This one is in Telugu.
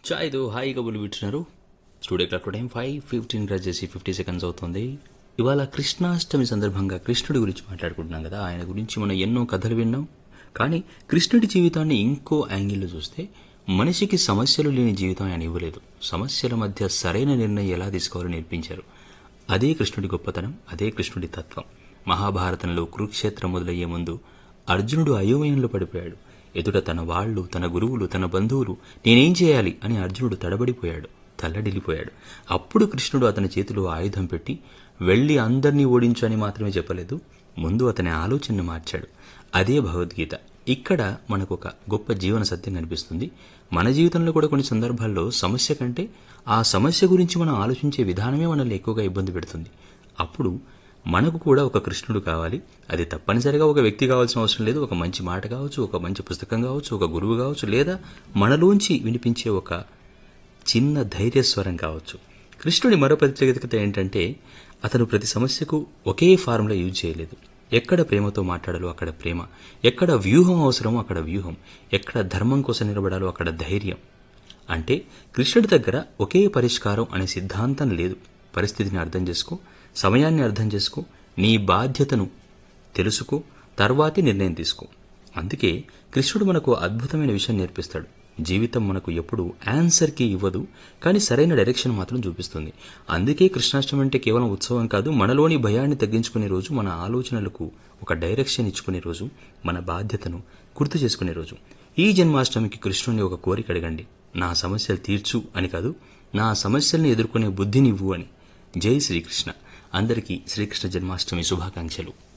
చాయ్తో హాయి కబుర్లు వింటున్నారు studio clock time five fifteen cross చేసి ఫిఫ్టీ సెకండ్స్ అవుతుంది ఇవాళ కృష్ణాష్టమి సందర్భంగా కృష్ణుడి గురించి మాట్లాడుకుంటున్నాం కదా ఆయన గురించి మనం ఎన్నో కథలు విన్నాం కానీ కృష్ణుడి జీవితాన్ని ఇంకో యాంగిల్లో చూస్తే మనిషికి సమస్యలు లేని జీవితం ఆయన ఇవ్వలేదు సమస్యల మధ్య సరైన నిర్ణయం ఎలా తీసుకోవాలో నేర్పించారు అదే కృష్ణుడి గొప్పతనం అదే కృష్ణుడి తత్వం మహాభారతంలో కురుక్షేత్రం మొదలయ్యే ముందు అర్జునుడు అయోమయంలో పడిపోయాడు ఎదుట తన వాళ్ళు తన గురువులు తన బంధువులు నేనేం చేయాలి అని అర్జునుడు తడబడిపోయాడు తల్లడిల్లిపోయాడు అప్పుడు కృష్ణుడు అతని చేతిలో ఆయుధం పెట్టి వెళ్ళి అందర్నీ ఓడించు అని మాత్రమే చెప్పలేదు ముందు అతని ఆలోచనను మార్చాడు అదే భగవద్గీత ఇక్కడ మనకు ఒక గొప్ప జీవన సత్యం కనిపిస్తుంది మన జీవితంలో కూడా కొన్ని సందర్భాల్లో సమస్య కంటే ఆ సమస్య గురించి మనం ఆలోచించే విధానమే మనల్ని ఎక్కువగా ఇబ్బంది పెడుతుంది అప్పుడు మనకు కూడా ఒక కృష్ణుడు కావాలి అది తప్పనిసరిగా ఒక వ్యక్తి కావాల్సిన అవసరం లేదు ఒక మంచి మాట కావచ్చు ఒక మంచి పుస్తకం కావచ్చు ఒక గురువు కావచ్చు లేదా మనలోంచి వినిపించే ఒక చిన్న ధైర్యస్వరం కావచ్చు కృష్ణుడి మరో ప్రత్యేకత ఏంటంటే అతను ప్రతి సమస్యకు ఒకే ఫార్ములా యూజ్ చేయలేదు ఎక్కడ ప్రేమతో మాట్లాడాలో అక్కడ ప్రేమ ఎక్కడ వ్యూహం అవసరమో అక్కడ వ్యూహం ఎక్కడ ధర్మం కోసం నిలబడాలో అక్కడ ధైర్యం అంటే కృష్ణుడి దగ్గర ఒకే పరిష్కారం అనే సిద్ధాంతం లేదు పరిస్థితిని అర్థం చేసుకో సమయాన్ని అర్థం చేసుకో నీ బాధ్యతను తెలుసుకో తర్వాతే నిర్ణయం తీసుకో అందుకే కృష్ణుడు మనకు అద్భుతమైన విషయం నేర్పిస్తాడు జీవితం మనకు ఎప్పుడు ఆన్సర్కి ఇవ్వదు కానీ సరైన డైరెక్షన్ మాత్రం చూపిస్తుంది అందుకే కృష్ణాష్టమి అంటే కేవలం ఉత్సవం కాదు మనలోని భయాన్ని తగ్గించుకునే రోజు మన ఆలోచనలకు ఒక డైరెక్షన్ ఇచ్చుకునే రోజు మన బాధ్యతను గుర్తు చేసుకునే రోజు ఈ జన్మాష్టమికి కృష్ణుని ఒక కోరిక అడగండి నా సమస్యలు తీర్చు అని కాదు నా సమస్యల్ని ఎదుర్కొనే బుద్ధినివ్వు అని జై శ్రీకృష్ణ అందరికీ శ్రీకృష్ణ జన్మాష్టమి శుభాకాంక్షలు